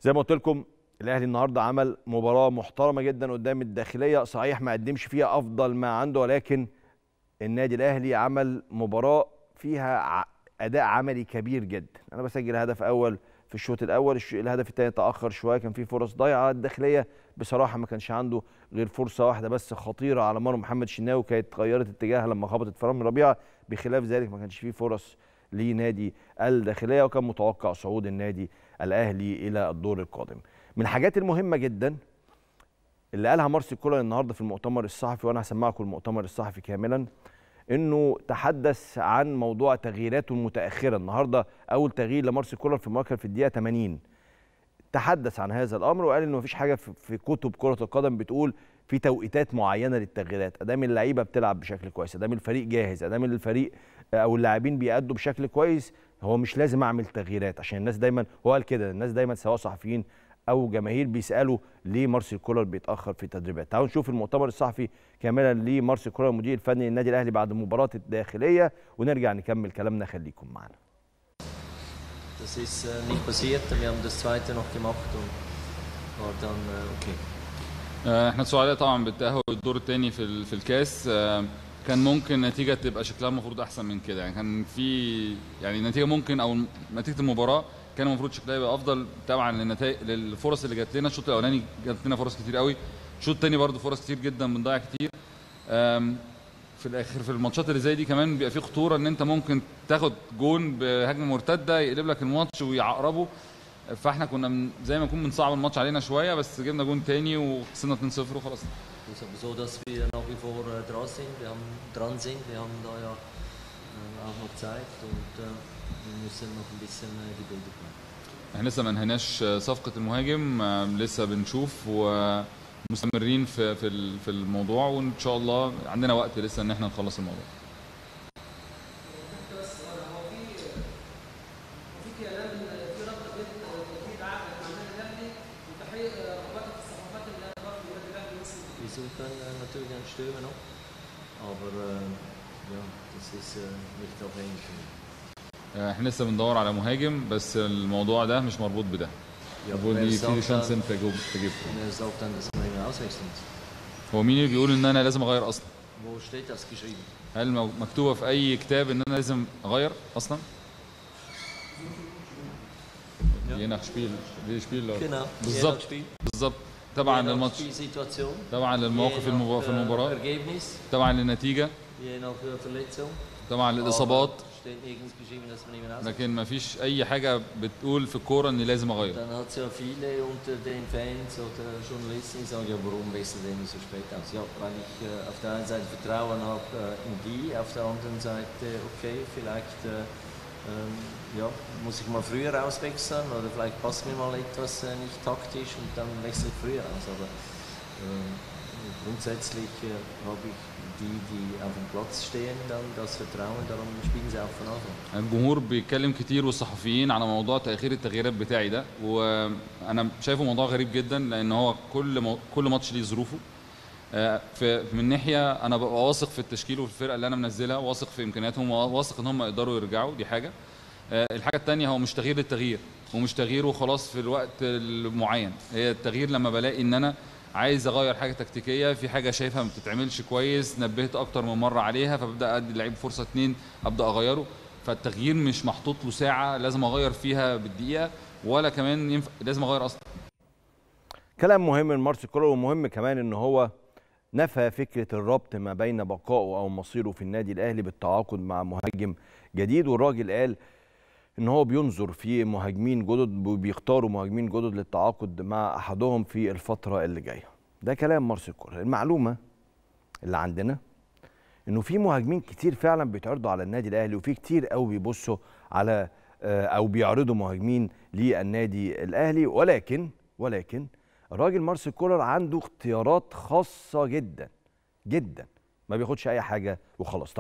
زي ما قلت لكم الاهلي النهارده عمل مباراه محترمه جدا قدام الداخليه صحيح ما قدمش فيها افضل ما عنده ولكن النادي الاهلي عمل مباراه فيها اداء عملي كبير جدا انا بسجل هدف اول في الشوط الاول الهدف الثاني تاخر شويه كان في فرص ضايعه الداخليه بصراحه ما كانش عنده غير فرصه واحده بس خطيره على مرمى محمد شناوي كانت غيرت اتجاهها لما خبطت في رامي ربيعه بخلاف ذلك ما كانش فيه فرص لنادي الداخليه وكان متوقع صعود النادي الاهلي الى الدور القادم من الحاجات المهمه جدا اللي قالها مارسيل كولر النهارده في المؤتمر الصحفي وانا هسمعكم المؤتمر الصحفي كاملا انه تحدث عن موضوع تغييراته المتاخره النهارده اول تغيير لمارسيل كولر في المواجهه في الدقيقه 80 تحدث عن هذا الامر وقال انه مفيش حاجه في كتب كره القدم بتقول في توقيتات معينه للتغييرات ادام اللعيبه بتلعب بشكل كويس ادام الفريق جاهز ادام الفريق او اللاعبين بيأدوا بشكل كويس هو مش لازم اعمل تغييرات عشان الناس دايما هو قال كده الناس دايما سواء صحفيين او جماهير بيسالوا ليه مارسيل كولر بيتاخر في التدريبات تعالوا نشوف المؤتمر الصحفي كاملا لمارسيل كولر المدير الفني للنادي الاهلي بعد مباراه الداخليه ونرجع نكمل كلامنا خليكم معنا Das ist äh, nicht passiert. Wir haben das zweite noch gemacht und war dann äh, okay. احنا سعداء طبعا بالتاهل الدور الثاني في في الكاس كان ممكن النتيجه تبقى شكلها المفروض احسن من كده يعني كان في يعني النتيجه ممكن او نتيجه المباراه كان المفروض شكلها يبقى افضل طبعا للنتائج للفرص اللي جات لنا الشوط الاولاني جات لنا فرص كتير قوي الشوط الثاني برده فرص كتير جدا بنضيع كتير في الاخر في الماتشات اللي زي دي كمان بيبقى في خطوره ان انت ممكن تاخد جون بهجمه مرتده يقلب لك الماتش ويعقربه فاحنا كنا من زي ما نكون بنصعب الماتش علينا شويه بس جبنا جون تاني وخسرنا 2-0 وخلاص Es ist aber so, dass wir nach wie vor äh, dran sind. Wir haben dran sind. Wir haben da ja äh, auch noch Zeit und äh, wir müssen noch ein bisschen äh, geduldig bleiben. احنا لسه ما انهيناش صفقه المهاجم لسه بنشوف ومستمرين في في في الموضوع وان شاء الله عندنا وقت لسه ان احنا نخلص الموضوع Wir suchen äh, natürlich einen Stürmer noch, aber äh, ja, das ist äh, nicht abhängig von mir. احنا لسه بندور على مهاجم بس الموضوع ده مش مربوط بده Ja, obwohl wer die sagt viele Chancen dann- sind für für gibt. Wer sagt dann, dass man ihn auswechseln muss? هو مين اللي بيقول ان انا لازم اغير اصلا Wo steht das geschrieben? هل مو- مكتوبه في اي كتاب ان انا لازم اغير اصلا Ja. je nach Spiel wie Spiel läuft Genau. je nach بالظبط Spiel, بالظبط طبعا je nach للماتش Spielsituation, طبعا للمواقف je nach, المبا- في äh, المباراه Ergebnis, طبعا للنتيجه je nach äh, Verletzung. طبعا للاصابات Aber steht nirgends geschrieben, dass man ihn auswechseln لكن ما فيش اي حاجه بتقول في الكوره اني لازم اغير Dann hat es ja viele unter den Fans oder Journalisten, die sagen, ja, warum wechselt er immer so spät aus? Ja, weil ich äh, auf der einen Seite Vertrauen habe äh, in die, auf der anderen Seite, okay, vielleicht äh, ähm, ja, muss ich mal früher auswechseln oder vielleicht passt mir mal etwas äh, nicht taktisch und dann wechsle ich früher aus. Aber äh, grundsätzlich äh, habe ich die, die auf dem Platz stehen, dann das Vertrauen, darum spielen sie auch von Anfang. an. الجمهور بيتكلم كتير والصحفيين على موضوع تاخير التغييرات بتاعي ده وانا شايفه موضوع غريب جدا لان هو كل مو... كل ماتش ليه ظروفه آه، في من ناحيه انا ببقى واثق في التشكيل وفي الفرقه اللي انا منزلها واثق في امكانياتهم واثق ان هم يقدروا يرجعوا دي حاجه آه، الحاجه الثانيه هو مش تغيير للتغيير ومش تغيير وخلاص في الوقت المعين هي التغيير لما بلاقي ان انا عايز اغير حاجه تكتيكيه في حاجه شايفها ما بتتعملش كويس نبهت اكتر من مره عليها فببدا ادي اللعيب فرصه اتنين ابدا اغيره فالتغيير مش محطوط له ساعه لازم اغير فيها بالدقيقه ولا كمان ينفع لازم اغير اصلا كلام مهم من مارسيل كولر ومهم كمان ان هو نفى فكره الربط ما بين بقائه او مصيره في النادي الاهلي بالتعاقد مع مهاجم جديد والراجل قال ان هو بينظر في مهاجمين جدد وبيختاروا مهاجمين جدد للتعاقد مع احدهم في الفتره اللي جايه ده كلام مارسيل كولر المعلومه اللي عندنا انه في مهاجمين كتير فعلا بيتعرضوا على النادي الاهلي وفي كتير قوي بيبصوا على آه، او بيعرضوا مهاجمين للنادي الاهلي ولكن ولكن الراجل مارسيل كولر عنده اختيارات خاصه جدا جدا ما بياخدش اي حاجه وخلاص